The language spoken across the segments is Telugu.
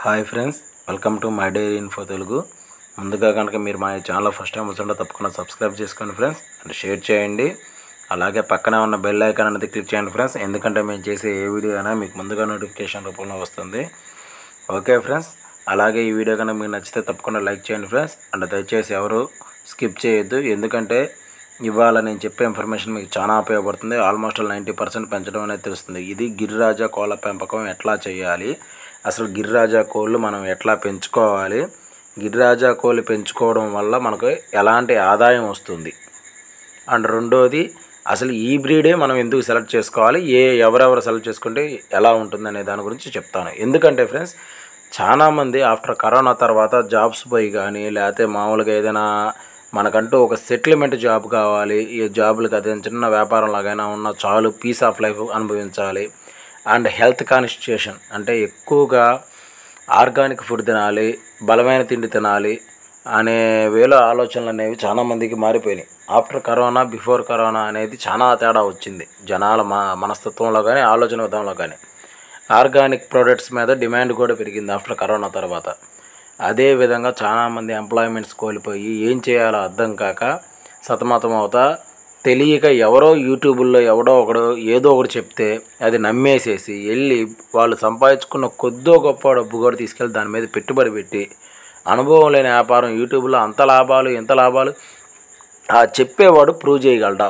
hi friends welcome to my diary info Telugu ముందుగా కనుక మీరు మా ఛానల్ ఫస్ట్ టైం వచ్చుంటే తప్పకుండా సబ్స్క్రైబ్ చేసుకోండి ఫ్రెండ్స్ అండ్ షేర్ చేయండి అలాగే పక్కనే ఉన్న బెల్ ఐకాన్ అనేది క్లిక్ చేయండి ఫ్రెండ్స్ ఎందుకంటే మేము చేసే ఏ వీడియో అయినా మీకు ముందుగా నోటిఫికేషన్ రూపంలో వస్తుంది ఓకే ఫ్రెండ్స్ అలాగే ఈ వీడియో కనుక మీకు నచ్చితే తప్పకుండా లైక్ చేయండి ఫ్రెండ్స్ అండ్ దయచేసి ఎవరు స్కిప్ చేయొద్దు ఎందుకంటే ఇవాళ నేను చెప్పే ఇన్ఫర్మేషన్ మీకు చాలా ఉపయోగపడుతుంది ఆల్మోస్ట్ నైంటీ పర్సెంట్ పెంచడం అనేది తెలుస్తుంది ఇది గిరిరాజా కోళ్ళ పెంపకం ఎట్లా చేయాలి అసలు గిరిరాజా కోళ్ళు మనం ఎట్లా పెంచుకోవాలి గిరిరాజా కోళ్ళు పెంచుకోవడం వల్ల మనకు ఎలాంటి ఆదాయం వస్తుంది అండ్ రెండోది అసలు ఈ బ్రీడే మనం ఎందుకు సెలెక్ట్ చేసుకోవాలి ఏ ఎవరెవరు సెలెక్ట్ చేసుకుంటే ఎలా ఉంటుంది అనే దాని గురించి చెప్తాను ఎందుకంటే ఫ్రెండ్స్ చాలామంది ఆఫ్టర్ కరోనా తర్వాత జాబ్స్ పోయి కానీ లేకపోతే మామూలుగా ఏదైనా మనకంటూ ఒక సెటిల్మెంట్ జాబ్ కావాలి ఈ జాబులకు అదే చిన్న వ్యాపారం లాగైనా ఉన్న చాలు పీస్ ఆఫ్ లైఫ్ అనుభవించాలి అండ్ హెల్త్ కాన్స్టిట్యూషన్ అంటే ఎక్కువగా ఆర్గానిక్ ఫుడ్ తినాలి బలమైన తిండి తినాలి అనే వేలో ఆలోచనలు అనేవి చాలా మందికి మారిపోయినాయి ఆఫ్టర్ కరోనా బిఫోర్ కరోనా అనేది చాలా తేడా వచ్చింది జనాల మ మనస్తత్వంలో కానీ ఆలోచన విధానంలో కానీ ఆర్గానిక్ ప్రోడక్ట్స్ మీద డిమాండ్ కూడా పెరిగింది ఆఫ్టర్ కరోనా తర్వాత అదే విధంగా చాలామంది ఎంప్లాయ్మెంట్స్ కోల్పోయి ఏం చేయాలో అర్థం కాక సతమతం అవుతా తెలియక ఎవరో యూట్యూబుల్లో ఎవడో ఒకడు ఏదో ఒకటి చెప్తే అది నమ్మేసేసి వెళ్ళి వాళ్ళు సంపాదించుకున్న కొద్దో గొప్ప డబ్బు కూడా తీసుకెళ్ళి దాని మీద పెట్టుబడి పెట్టి అనుభవం లేని వ్యాపారం యూట్యూబ్లో అంత లాభాలు ఎంత లాభాలు ఆ చెప్పేవాడు ప్రూవ్ చేయగలడా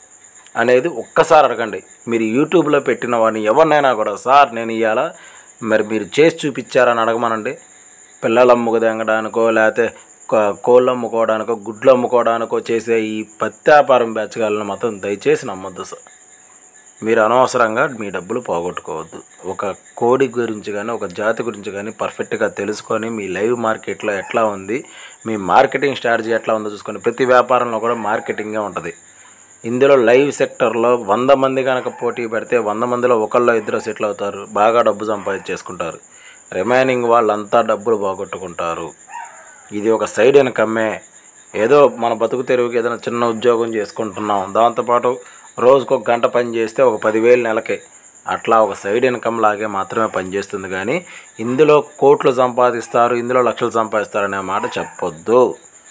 అనేది ఒక్కసారి అడగండి మీరు యూట్యూబ్లో పెట్టిన వాడిని ఎవరినైనా కూడా సార్ నేను ఇవాళ మరి మీరు చేసి చూపించారని అడగమనండి పిల్లలు అమ్ముకు తెంగడానికో లేకపోతే కో- కోళ్ళు అమ్ముకోవడానికో గుడ్లు అమ్ముకోవడానికో చేసే ఈ పత్తి వ్యాపారం బెచ్చగాలను మాత్రం దయచేసి నమ్మొద్దు సార్ మీరు అనవసరంగా మీ డబ్బులు పోగొట్టుకోవద్దు ఒక కోడి గురించి కానీ ఒక జాతి గురించి కానీ పర్ఫెక్ట్గా తెలుసుకొని మీ లైవ్ మార్కెట్లో ఎట్లా ఉంది మీ మార్కెటింగ్ స్ట్రాటజీ ఎట్లా ఉందో చూసుకొని ప్రతి వ్యాపారంలో కూడా మార్కెటింగే ఉంటుంది ఇందులో లైవ్ సెక్టర్లో వంద మంది కనుక పోటీ పెడితే వంద మందిలో ఒకళ్ళు ఇద్దరు సెటిల్ అవుతారు బాగా డబ్బు సంపాదించేసుకుంటారు రిమైనింగ్ వాళ్ళంతా డబ్బులు పోగొట్టుకుంటారు ఇది ఒక సైడ్ ఇన్కమ్మే ఏదో మన బతుకు తెరువుకి ఏదైనా చిన్న ఉద్యోగం చేసుకుంటున్నాం దాంతోపాటు రోజుకు ఒక గంట పని చేస్తే ఒక పదివేలు నెలకి అట్లా ఒక సైడ్ ఇన్కమ్ లాగే మాత్రమే పనిచేస్తుంది కానీ ఇందులో కోట్లు సంపాదిస్తారు ఇందులో లక్షలు సంపాదిస్తారు అనే మాట చెప్పొద్దు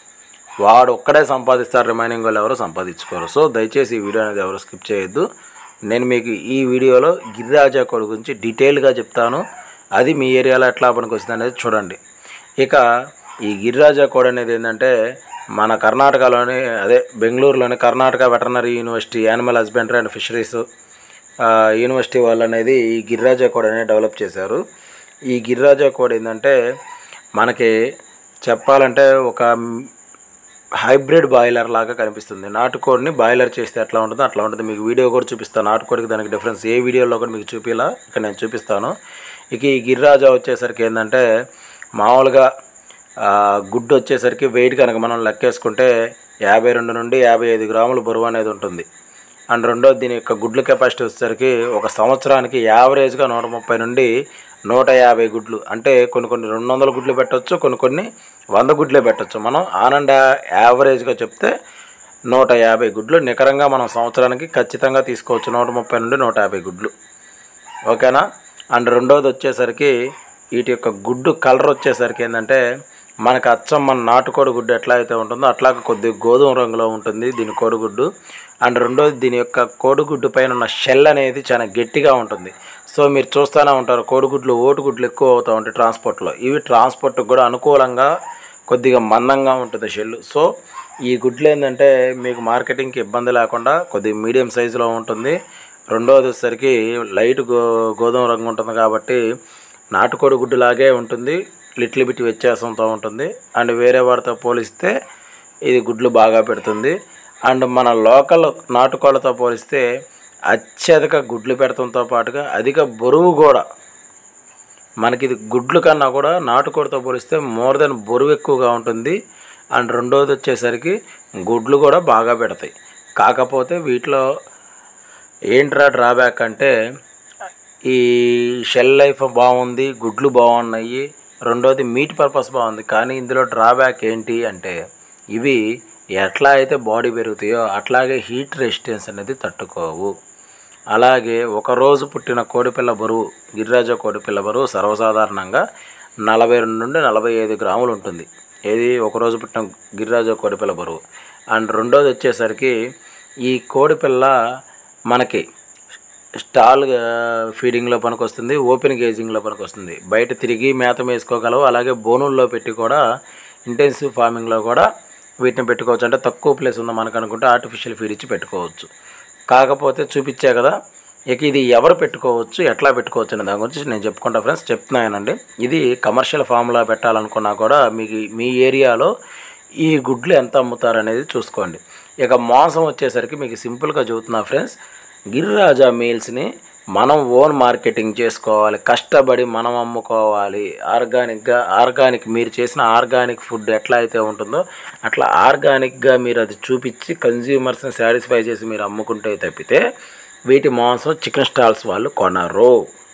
వాడు ఒక్కడే సంపాదిస్తారు రిమైనింగ్ వాళ్ళు ఎవరు సంపాదించుకోరు సో దయచేసి ఈ వీడియో అనేది ఎవరు స్కిప్ చేయొద్దు నేను మీకు ఈ వీడియోలో గిరిరాజా కోడి గురించి డీటెయిల్గా చెప్తాను అది మీ ఏరియాలో ఎట్లా పనికి వస్తుంది అనేది చూడండి ఇక ఈ గిరిరాజా కోడి అనేది ఏంటంటే మన కర్ణాటకలోని అదే బెంగళూరులోని Karnataka veterinary university animal husbandry and fisheries ఆ, యూనివర్సిటీ వాళ్ళు అనేది ఈ గిరిరాజా కోడ్ అనేది డెవలప్ చేశారు ఈ గిరిరాజా కోడ్ ఏంటంటే మనకి చెప్పాలంటే ఒక హైబ్రిడ్ బాయిలర్ లాగా కనిపిస్తుంది నాటుకోడిని బాయిలర్ చేస్తే ఎట్లా ఉంటుందో అట్లా ఉంటుంది మీకు వీడియో కూడా చూపిస్తాను నాటుకోడికి దానికి డిఫరెన్స్ ఏ వీడియోలో కూడా మీకు చూపిలా ఇక్కడ నేను చూపిస్తాను ఇక ఈ గిరిరాజా వచ్చేసరికి ఏంటంటే మామూలుగా ఆ, గుడ్డు వచ్చేసరికి వెయిట్ కనుక మనం లెక్కేసుకుంటే యాభై రెండు నుండి యాభై ఐదు గ్రాముల బరువు అనేది ఉంటుంది అండ్ రెండోది దీని యొక్క గుడ్ల కెపాసిటీ వచ్చేసరికి ఒక సంవత్సరానికి యావరేజ్గా నూట ముప్పై నుండి నూట యాభై గుడ్లు అంటే కొన్ని కొన్ని రెండు వందల గుడ్లు పెట్టవచ్చు కొన్ని కొన్ని వంద గుడ్లే పెట్టవచ్చు మనం ఆనంద యావరేజ్గా చెప్తే నూట యాభై గుడ్లు నికరంగా మనం సంవత్సరానికి ఖచ్చితంగా తీసుకోవచ్చు నూట ముప్పై నుండి నూట యాభై గుడ్లు ఓకేనా అండ్ రెండోది వచ్చేసరికి వీటి యొక్క గుడ్డు కలర్ వచ్చేసరికి ఏంటంటే మనకు అచ్చం మన నాటుకోడి గుడ్డు ఎట్లా అయితే ఉంటుందో అట్లాగే కొద్దిగా గోధుమ రంగులో ఉంటుంది దీని కోడిగుడ్డు అండ్ రెండోది దీని యొక్క కోడిగుడ్డు పైన ఉన్న షెల్ అనేది చాలా గట్టిగా ఉంటుంది సో మీరు చూస్తూనే ఉంటారు కోడిగుడ్లు ఓటుగుడ్లు ఎక్కువ అవుతూ ఉంటాయి ట్రాన్స్పోర్ట్లో ఇవి ట్రాన్స్పోర్ట్కి కూడా అనుకూలంగా కొద్దిగా మందంగా ఉంటుంది షెల్ సో ఈ గుడ్లు ఏంటంటే మీకు మార్కెటింగ్కి ఇబ్బంది లేకుండా కొద్దిగా మీడియం సైజులో ఉంటుంది రెండవది వచ్చేసరికి లైట్ గో గోధుమ రంగు ఉంటుంది కాబట్టి నాటుకోడి గుడ్డులాగే ఉంటుంది లిటిల్ బిట్ వ్యత్యాసంతో ఉంటుంది అండ్ వేరే వాటితో పోలిస్తే ఇది గుడ్లు బాగా పెడుతుంది అండ్ మన లోకల్ నాటుకోళ్ళతో పోలిస్తే అత్యధిక గుడ్లు పెడతంతో పాటుగా అధిక బరువు కూడా మనకి ఇది గుడ్లు కన్నా కూడా నాటుకోడితో పోలిస్తే మోర్ దెన్ బరువు ఎక్కువగా ఉంటుంది అండ్ రెండోది వచ్చేసరికి గుడ్లు కూడా బాగా పెడతాయి కాకపోతే వీటిలో ఏంట్రా డ్రాబ్యాక్ అంటే ఈ షెల్ లైఫ్ బాగుంది గుడ్లు బాగున్నాయి రెండోది మీట్ పర్పస్ బాగుంది కానీ ఇందులో డ్రాబ్యాక్ ఏంటి అంటే ఇవి ఎట్లా అయితే బాడీ పెరుగుతాయో అట్లాగే హీట్ రెసిస్టెన్స్ అనేది తట్టుకోవు అలాగే ఒక రోజు పుట్టిన కోడిపిల్ల బరువు గిరిరాజ కోడిపిల్ల బరువు సర్వసాధారణంగా నలభై రెండు నుండి నలభై ఐదు గ్రాములు ఉంటుంది ఏది ఒకరోజు పుట్టిన గిరిరాజు కోడిపిల్ల బరువు అండ్ రెండోది వచ్చేసరికి ఈ కోడిపిల్ల మనకి స్టాల్ ఫీడింగ్లో పనికొస్తుంది ఓపెన్ గేజింగ్లో పనికొస్తుంది బయట తిరిగి మేత వేసుకోగలవు అలాగే బోనుల్లో పెట్టి కూడా ఇంటెన్సివ్ ఫార్మింగ్లో కూడా వీటిని పెట్టుకోవచ్చు అంటే తక్కువ ప్లేస్ ఉందో మనకు అనుకుంటే ఆర్టిఫిషియల్ ఫీడ్ ఇచ్చి పెట్టుకోవచ్చు కాకపోతే చూపించా కదా ఇక ఇది ఎవరు పెట్టుకోవచ్చు ఎట్లా పెట్టుకోవచ్చు అనే దాని గురించి నేను చెప్పుకుంటా ఫ్రెండ్స్ చెప్తున్నానండి ఇది కమర్షియల్ ఫామ్లో పెట్టాలనుకున్నా కూడా మీకు మీ ఏరియాలో ఈ గుడ్లు ఎంత అమ్ముతారు అనేది చూసుకోండి ఇక మాంసం వచ్చేసరికి మీకు సింపుల్గా చెబుతున్నా ఫ్రెండ్స్ గిరిరాజా మీల్స్ని మనం ఓన్ మార్కెటింగ్ చేసుకోవాలి కష్టపడి మనం అమ్ముకోవాలి ఆర్గానిక్గా ఆర్గానిక్ మీరు చేసిన ఆర్గానిక్ ఫుడ్ ఎట్లా అయితే ఉంటుందో అట్లా ఆర్గానిక్గా మీరు అది చూపించి కన్జ్యూమర్స్ని సాటిస్ఫై చేసి మీరు అమ్ముకుంటే తప్పితే వీటి మాంసం చికెన్ స్టాల్స్ వాళ్ళు కొనరు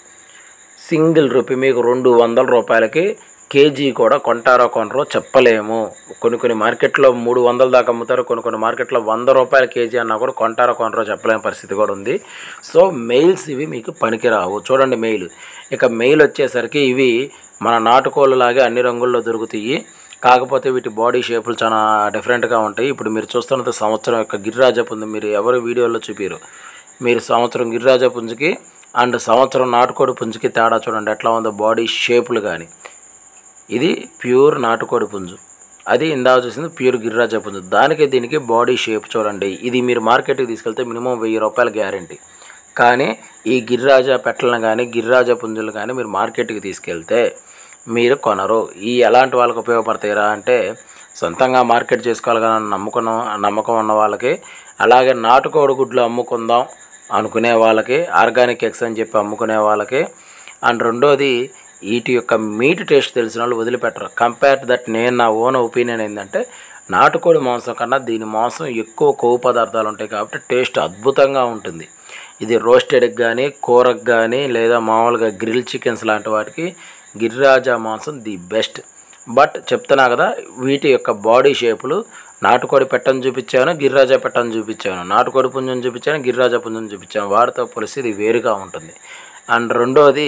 సింగిల్ రూపీ మీకు రెండు వందల రూపాయలకి కేజీ కూడా కొంటారో కొనరో చెప్పలేము కొన్ని కొన్ని మార్కెట్లో మూడు వందల దాకా అమ్ముతారు కొన్ని కొన్ని మార్కెట్లో వంద రూపాయల కేజీ అన్నా కూడా కొంటారో కొనరో చెప్పలేని పరిస్థితి కూడా ఉంది సో మెయిల్స్ ఇవి మీకు పనికిరావు చూడండి మెయిల్ ఇక మెయిల్ వచ్చేసరికి ఇవి మన నాటుకోళ్ళు లాగే అన్ని రంగుల్లో దొరుకుతాయి కాకపోతే వీటి బాడీ షేపులు చాలా డిఫరెంట్గా ఉంటాయి ఇప్పుడు మీరు చూస్తున్నది సంవత్సరం యొక్క గిరిరాజ పుంజు మీరు ఎవరు వీడియోలో చూపిరు మీరు సంవత్సరం గిరిరాజ పుంజుకి అండ్ సంవత్సరం నాటుకోడి పుంజుకి తేడా చూడండి ఎట్లా ఉందో బాడీ షేపులు కానీ ఇది ప్యూర్ నాటుకోడి పుంజు అది ఇందాక చూసింది ప్యూర్ గిరిరాజ పుంజు దానికి దీనికి బాడీ షేప్ చూడండి ఇది మీరు మార్కెట్కి తీసుకెళ్తే మినిమం వెయ్యి రూపాయల గ్యారంటీ కానీ ఈ గిరిరాజా పెట్టలను కానీ గిరిరాజా పుంజులు కానీ మీరు మార్కెట్కి తీసుకెళ్తే మీరు కొనరు ఈ ఎలాంటి వాళ్ళకి ఉపయోగపడతాయిరా అంటే సొంతంగా మార్కెట్ చేసుకోవాలని నమ్ముకున్న నమ్మకం ఉన్న వాళ్ళకి అలాగే నాటుకోడి గుడ్లు అమ్ముకుందాం అనుకునే వాళ్ళకి ఆర్గానిక్ ఎగ్స్ అని చెప్పి అమ్ముకునే వాళ్ళకి అండ్ రెండోది వీటి యొక్క మీట్ టేస్ట్ తెలిసిన వాళ్ళు వదిలిపెట్టరు కంపేర్ టు దట్ నేను నా ఓన్ ఒపీనియన్ ఏంటంటే నాటుకోడి మాంసం కన్నా దీని మాంసం ఎక్కువ కొవ్వు పదార్థాలు ఉంటాయి కాబట్టి టేస్ట్ అద్భుతంగా ఉంటుంది ఇది రోస్టెడ్కి కానీ కూరకు కానీ లేదా మామూలుగా గ్రిల్ చికెన్స్ లాంటి వాటికి గిరిరాజా మాంసం ది బెస్ట్ బట్ చెప్తున్నా కదా వీటి యొక్క బాడీ షేపులు నాటుకోడి పెట్టని చూపించాను గిరిరాజా పెట్టని చూపించాను నాటుకోడి పుంజం చూపించాను గిరిరాజా పుంజం చూపించాను వాటితో పోలిస్తే ఇది వేరుగా ఉంటుంది అండ్ రెండోది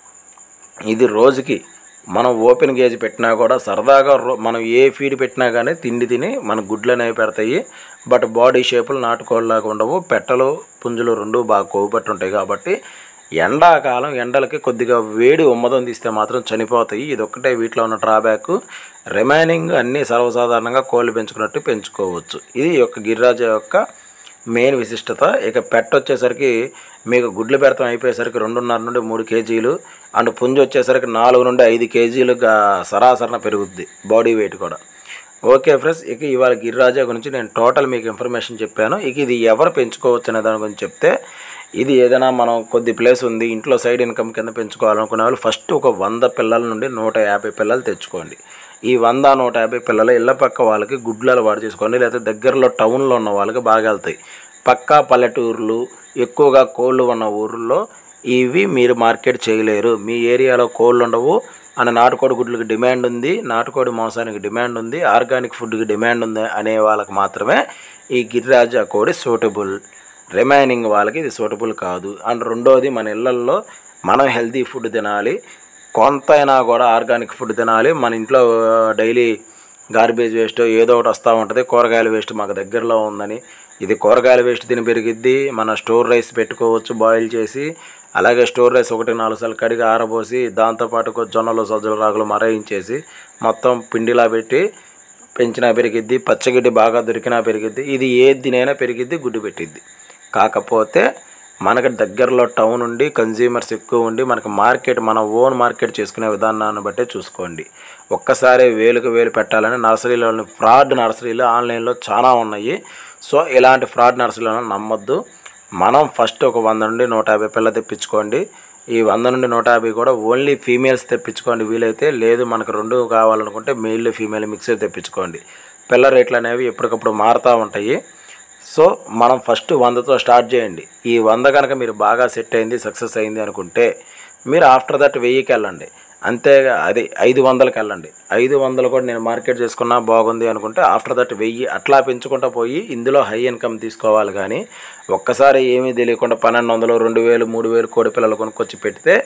ఇది రోజుకి మనం ఓపెన్ గేజ్ పెట్టినా కూడా సరదాగా రో మనం ఏ ఫీడ్ పెట్టినా కానీ తిండి తిని మన గుడ్లు అనేవి పెడతాయి బట్ బాడీ షేపులు నాటుకోళ్ళలాగా ఉండవు పెట్టలు పుంజులు రెండు బాగా కొవ్వు పట్టి ఉంటాయి కాబట్టి ఎండాకాలం ఎండలకి కొద్దిగా వేడి ఉమ్మదం తీస్తే మాత్రం చనిపోతాయి ఇది ఒక్కటే వీటిలో ఉన్న డ్రాబ్యాక్ రిమైనింగ్ అన్నీ సర్వసాధారణంగా కోళ్ళు పెంచుకున్నట్టు పెంచుకోవచ్చు ఇది ఈ యొక్క గిరిరాజ యొక్క మెయిన్ విశిష్టత ఇక పెట్ట వచ్చేసరికి మీకు గుడ్లు పెడతాం అయిపోయేసరికి రెండున్నర నుండి మూడు కేజీలు అండ్ పుంజు వచ్చేసరికి నాలుగు నుండి ఐదు కేజీలుగా సరాసరన పెరుగుద్ది బాడీ వెయిట్ కూడా ఓకే ఫ్రెండ్స్ ఇక ఇవాళ గిరిరాజా గురించి నేను టోటల్ మీకు ఇన్ఫర్మేషన్ చెప్పాను ఇక ఇది ఎవరు పెంచుకోవచ్చు అనే దాని గురించి చెప్తే ఇది ఏదైనా మనం కొద్ది ప్లేస్ ఉంది ఇంట్లో సైడ్ ఇన్కమ్ కింద పెంచుకోవాలనుకునే వాళ్ళు ఫస్ట్ ఒక వంద పిల్లల నుండి నూట యాభై పిల్లలు తెచ్చుకోండి ఈ వంద నూట యాభై పిల్లలు ఇళ్ళ పక్క వాళ్ళకి గుడ్లు అలవాటు చేసుకోండి లేకపోతే దగ్గరలో టౌన్లో ఉన్న వాళ్ళకి బాగా వెళ్తాయి పక్కా పల్లెటూర్లు ఎక్కువగా కోళ్ళు ఉన్న ఊర్లో ఇవి మీరు మార్కెట్ చేయలేరు మీ ఏరియాలో కోళ్ళు ఉండవు అని నాటుకోడి గుడ్లకి డిమాండ్ ఉంది నాటుకోడి మాంసానికి డిమాండ్ ఉంది ఆర్గానిక్ ఫుడ్కి డిమాండ్ ఉంది అనే వాళ్ళకి మాత్రమే ఈ గిరిరాజా కోడి సూటబుల్ రిమైనింగ్ వాళ్ళకి ఇది సూటబుల్ కాదు అండ్ రెండోది మన ఇళ్ళల్లో మనం హెల్తీ ఫుడ్ తినాలి కొంతైనా కూడా ఆర్గానిక్ ఫుడ్ తినాలి మన ఇంట్లో డైలీ గార్బేజ్ వేస్ట్ ఏదో ఒకటి వస్తూ ఉంటుంది కూరగాయల వేస్ట్ మాకు దగ్గరలో ఉందని ఇది కూరగాయల వేస్ట్ తిని పెరిగిద్ది మన స్టోర్ రైస్ పెట్టుకోవచ్చు బాయిల్ చేసి అలాగే స్టోర్ రైస్ ఒకటి నాలుగు సార్లు కడిగి ఆరబోసి దాంతోపాటు కొంచెం జొన్నలు సజ్జల రాగులు మరాయించేసి మొత్తం పిండిలా పెట్టి పెంచినా పెరిగిద్ది పచ్చగడ్డి బాగా దొరికినా పెరిగిద్ది ఇది ఏది తినైనా పెరిగిద్ది గుడ్డు పెట్టిద్ది కాకపోతే మనకి దగ్గరలో టౌన్ ఉండి కన్జ్యూమర్స్ ఎక్కువ ఉండి మనకి మార్కెట్ మన ఓన్ మార్కెట్ చేసుకునే విధానాన్ని బట్టే చూసుకోండి ఒక్కసారి వేలుకు వేలు పెట్టాలని నర్సరీలో ఫ్రాడ్ నర్సరీలు ఆన్లైన్లో చాలా ఉన్నాయి సో ఇలాంటి ఫ్రాడ్ నర్సరీలను నమ్మొద్దు మనం ఫస్ట్ ఒక వంద నుండి నూట యాభై పిల్ల తెప్పించుకోండి ఈ వంద నుండి నూట యాభై కూడా ఓన్లీ ఫీమేల్స్ తెప్పించుకోండి వీలైతే లేదు మనకు రెండు కావాలనుకుంటే మెయిల్ ఫీమేల్ మిక్సర్ తెప్పించుకోండి పిల్ల రేట్లు అనేవి ఎప్పటికప్పుడు మారుతూ ఉంటాయి సో మనం ఫస్ట్ వందతో స్టార్ట్ చేయండి ఈ వంద కనుక మీరు బాగా సెట్ అయింది సక్సెస్ అయింది అనుకుంటే మీరు ఆఫ్టర్ దట్ వెయ్యికి వెళ్ళండి అంతేగా అది ఐదు వందలకి వెళ్ళండి ఐదు వందలు కూడా నేను మార్కెట్ చేసుకున్నా బాగుంది అనుకుంటే ఆఫ్టర్ దట్ వెయ్యి అట్లా పెంచుకుంటూ పోయి ఇందులో హై ఇన్కమ్ తీసుకోవాలి కానీ ఒక్కసారి ఏమీ తెలియకుండా పన్నెండు వందలు రెండు వేలు మూడు వేలు కోడి పిల్లలు కొనుక్కొచ్చి పెడితే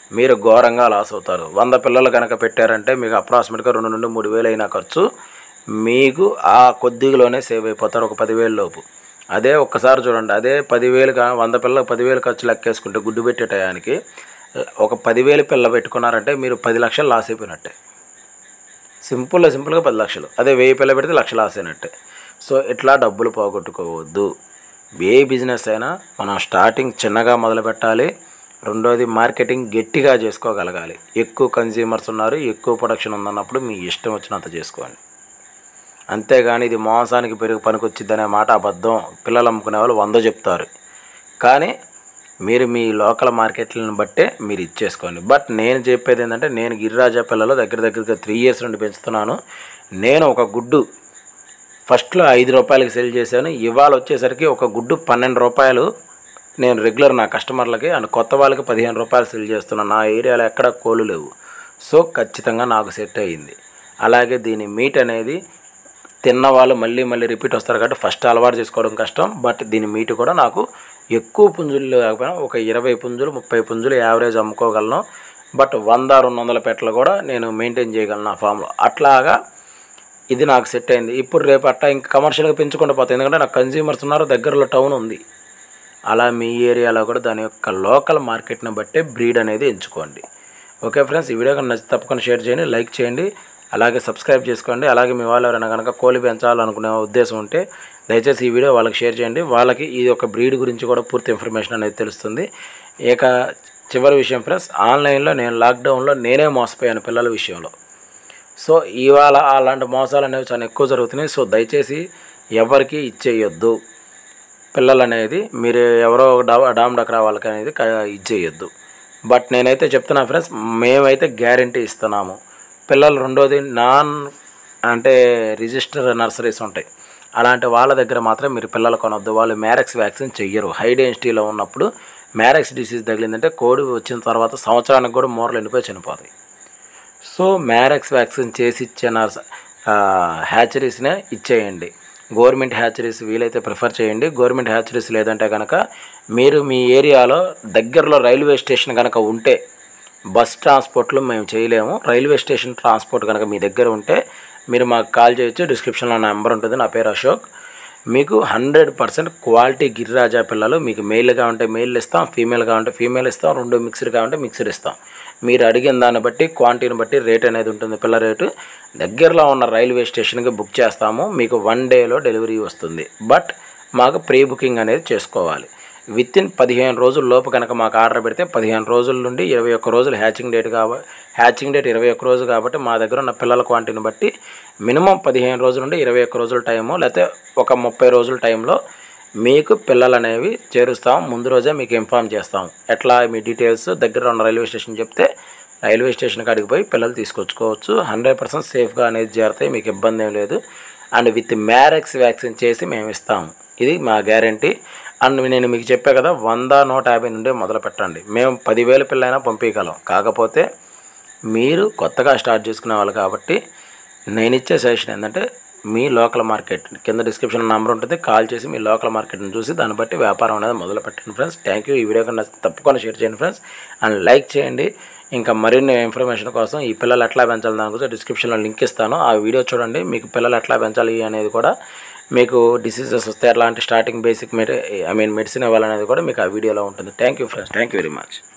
మీరు ఘోరంగా లాస్ అవుతారు వంద పిల్లలు కనుక పెట్టారంటే మీకు అప్రాక్సిమేట్గా రెండు నుండి మూడు వేలు అయినా ఖర్చు మీకు ఆ కొద్దిలోనే సేవ్ అయిపోతారు ఒక పదివేలు లోపు అదే ఒక్కసారి చూడండి అదే పదివేలు కా- వంద పిల్లలకు పదివేలు ఖర్చు లెక్కేసుకుంటే గుడ్డు పెట్టే టయానికి ఒక పదివేలు పిల్ల పెట్టుకున్నారంటే మీరు పది లక్షలు లాస్ అయిపోయినట్టే సింపుల్గా సింపుల్గా పది లక్షలు అదే వెయ్యి పిల్ల పెడితే లక్ష లాస్ అయినట్టే సో ఇట్లా డబ్బులు పోగొట్టుకోవద్దు ఏ బిజినెస్ అయినా మనం స్టార్టింగ్ చిన్నగా మొదలు పెట్టాలి రెండోది మార్కెటింగ్ గట్టిగా చేసుకోగలగాలి ఎక్కువ కన్జ్యూమర్స్ ఉన్నారు ఎక్కువ ప్రొడక్షన్ ఉందన్నప్పుడు మీ ఇష్టం వచ్చినంత చేసుకోండి అంతేగాని ఇది మోసానికి పెరుగు పనికొచ్చిద్ది అనే మాట అబద్ధం పిల్లలు అమ్ముకునే వాళ్ళు వంద చెప్తారు కానీ మీరు మీ లోకల్ మార్కెట్లను బట్టే మీరు ఇచ్చేసుకోండి బట్ నేను చెప్పేది ఏంటంటే నేను గిరిరాజా పిల్లలు దగ్గర దగ్గరగా త్రీ ఇయర్స్ నుండి పెంచుతున్నాను నేను ఒక గుడ్డు ఫస్ట్లో ఐదు రూపాయలకి సెల్ చేశాను ఇవాళ వచ్చేసరికి ఒక గుడ్డు పన్నెండు రూపాయలు నేను రెగ్యులర్ నా కస్టమర్లకి అండ్ కొత్త వాళ్ళకి పదిహేను రూపాయలు సెల్ చేస్తున్నాను నా ఏరియాలో ఎక్కడ కోళ్ళు లేవు సో ఖచ్చితంగా నాకు సెట్ అయ్యింది అలాగే దీని మీట్ అనేది తిన్న వాళ్ళు మళ్ళీ మళ్ళీ రిపీట్ వస్తారు కాబట్టి ఫస్ట్ అలవాటు చేసుకోవడం కష్టం బట్ దీని మీట్ కూడా నాకు ఎక్కువ పుంజులు లేకపోయినా ఒక ఇరవై పుంజులు ముప్పై పుంజులు యావరేజ్ అమ్ముకోగలను బట్ వంద రెండు వందల పెట్టలు కూడా నేను మెయింటైన్ చేయగలను నా ఫామ్లో అట్లాగా ఇది నాకు సెట్ అయింది ఇప్పుడు రేపు అట్టా ఇంకా కమర్షియల్గా పెంచుకుంటూ పోతాయి ఎందుకంటే నాకు కన్జ్యూమర్స్ ఉన్నారు దగ్గరలో టౌన్ ఉంది అలా మీ ఏరియాలో కూడా దాని యొక్క లోకల్ మార్కెట్ని బట్టే బ్రీడ్ అనేది ఎంచుకోండి ఓకే ఫ్రెండ్స్ ఈ వీడియో కనుక నచ్చితే తప్పకుండా షేర్ చేయండి లైక్ చేయండి అలాగే సబ్స్క్రైబ్ చేసుకోండి అలాగే మీ వాళ్ళు ఎవరైనా కనుక కోళ్ళు పెంచాలనుకునే ఉద్దేశం ఉంటే దయచేసి ఈ వీడియో వాళ్ళకి షేర్ చేయండి వాళ్ళకి ఈ యొక్క బ్రీడ్ గురించి కూడా పూర్తి ఇన్ఫర్మేషన్ అనేది తెలుస్తుంది ఇక చివరి విషయం ఫ్రెండ్స్ ఆన్లైన్లో నేను లాక్డౌన్లో నేనే మోసపోయాను పిల్లల విషయంలో సో ఇవాళ అలాంటి మోసాలు అనేవి చాలా ఎక్కువ జరుగుతున్నాయి సో దయచేసి ఎవరికి ఇచ్చేయొద్దు పిల్లలు అనేది మీరు ఎవరో డా డామ్ డక్రా వాళ్ళకి అనేది క- ఇచ్చేయొద్దు బట్ నేనైతే చెప్తున్నా ఫ్రెండ్స్ మేమైతే గ్యారంటీ ఇస్తున్నాము పిల్లలు రెండోది నాన్ అంటే రిజిస్టర్ నర్సరీస్ ఉంటాయి అలాంటి వాళ్ళ దగ్గర మాత్రం మీరు పిల్లలు కొనొద్దు వాళ్ళు మ్యారెక్స్ వ్యాక్సిన్ చెయ్యరు హై డెన్సిటీలో ఉన్నప్పుడు మ్యారెక్స్ డిసీజ్ తగిలిందంటే కోడి వచ్చిన తర్వాత సంవత్సరానికి కూడా మూరలు ఎండిపోయి చనిపోతాయి సో మ్యారెక్స్ వ్యాక్సిన్ చేసి ఇచ్చే నర్స్ హ్యాచరీస్నే ఇచ్చేయండి గవర్నమెంట్ హ్యాచరీస్ వీలైతే ప్రిఫర్ చేయండి గవర్నమెంట్ హ్యాచరీస్ లేదంటే కనుక మీరు మీ ఏరియాలో దగ్గరలో రైల్వే స్టేషన్ కనుక ఉంటే బస్ ట్రాన్స్పోర్ట్లో మేము చేయలేము రైల్వే స్టేషన్ ట్రాన్స్పోర్ట్ కనుక మీ దగ్గర ఉంటే మీరు మాకు కాల్ చేయొచ్చు డిస్క్రిప్షన్లో నా నెంబర్ ఉంటుంది నా పేరు అశోక్ మీకు హండ్రెడ్ పర్సెంట్ క్వాలిటీ గిరిరాజా పిల్లలు మీకు మేల్గా ఉంటే మేల్ ఇస్తాం ఫీమేల్గా ఉంటే ఫీమేల్ ఇస్తాం రెండు మిక్స్డ్గా ఉంటే మిక్స్డ్ ఇస్తాం మీరు అడిగిన దాన్ని బట్టి క్వాంటిటీని బట్టి రేట్ అనేది ఉంటుంది పిల్ల రేటు దగ్గరలో ఉన్న రైల్వే స్టేషన్కి బుక్ చేస్తాము మీకు వన్ డేలో డెలివరీ వస్తుంది బట్ మాకు ప్రీ బుకింగ్ అనేది చేసుకోవాలి విత్ ఇన్ పదిహేను రోజుల లోపు కనుక మాకు ఆర్డర్ పెడితే పదిహేను రోజుల నుండి ఇరవై ఒక్క రోజులు హ్యాచింగ్ డేట్ కాబట్టి హ్యాచింగ్ డేట్ ఇరవై ఒక్క రోజు కాబట్టి మా దగ్గర ఉన్న పిల్లల క్వాంటిటీని బట్టి మినిమం పదిహేను రోజుల నుండి ఇరవై ఒక్క రోజుల టైము లేకపోతే ఒక ముప్పై రోజుల టైంలో మీకు పిల్లలు అనేవి చేరుస్తాం ముందు రోజే మీకు ఇన్ఫామ్ చేస్తాం ఎట్లా మీ డీటెయిల్స్ దగ్గర ఉన్న రైల్వే స్టేషన్ చెప్తే రైల్వే స్టేషన్ కాడికి పోయి పిల్లలు తీసుకొచ్చుకోవచ్చు హండ్రెడ్ పర్సెంట్ సేఫ్గా అనేది చేరుతాయి మీకు ఇబ్బంది ఏం లేదు అండ్ విత్ మ్యారెక్స్ వ్యాక్సిన్ చేసి మేము ఇస్తాము ఇది మా గ్యారంటీ అండ్ నేను మీకు చెప్పా కదా వంద నూట యాభై నుండే మొదలు పెట్టండి మేము పదివేల పిల్లైనా పంపించగలం కాకపోతే మీరు కొత్తగా స్టార్ట్ చేసుకునే వాళ్ళు కాబట్టి నేను ఇచ్చే సజెషన్ ఏంటంటే మీ లోకల్ మార్కెట్ కింద డిస్క్రిప్షన్ నెంబర్ ఉంటుంది కాల్ చేసి మీ లోకల్ మార్కెట్ని చూసి దాన్ని బట్టి వ్యాపారం అనేది మొదలు పెట్టండి ఫ్రెండ్స్ థ్యాంక్ యూ ఈ వీడియో కన్నా తప్పకుండా షేర్ చేయండి ఫ్రెండ్స్ అండ్ లైక్ చేయండి ఇంకా మరిన్ని ఇన్ఫర్మేషన్ కోసం ఈ పిల్లలు ఎట్లా పెంచాలి దాని గురించి డిస్క్రిప్షన్లో లింక్ ఇస్తాను ఆ వీడియో చూడండి మీకు పిల్లలు ఎట్లా పెంచాలి అనేది కూడా మీకు డిసీజెస్ వస్తే ఎలాంటి స్టార్టింగ్ బేసిక్ మెడి ఐ మీన్ మెడిసిన్ ఇవ్వాలనేది కూడా మీకు ఆ వీడియోలో ఉంటుంది thank you friends thank you very much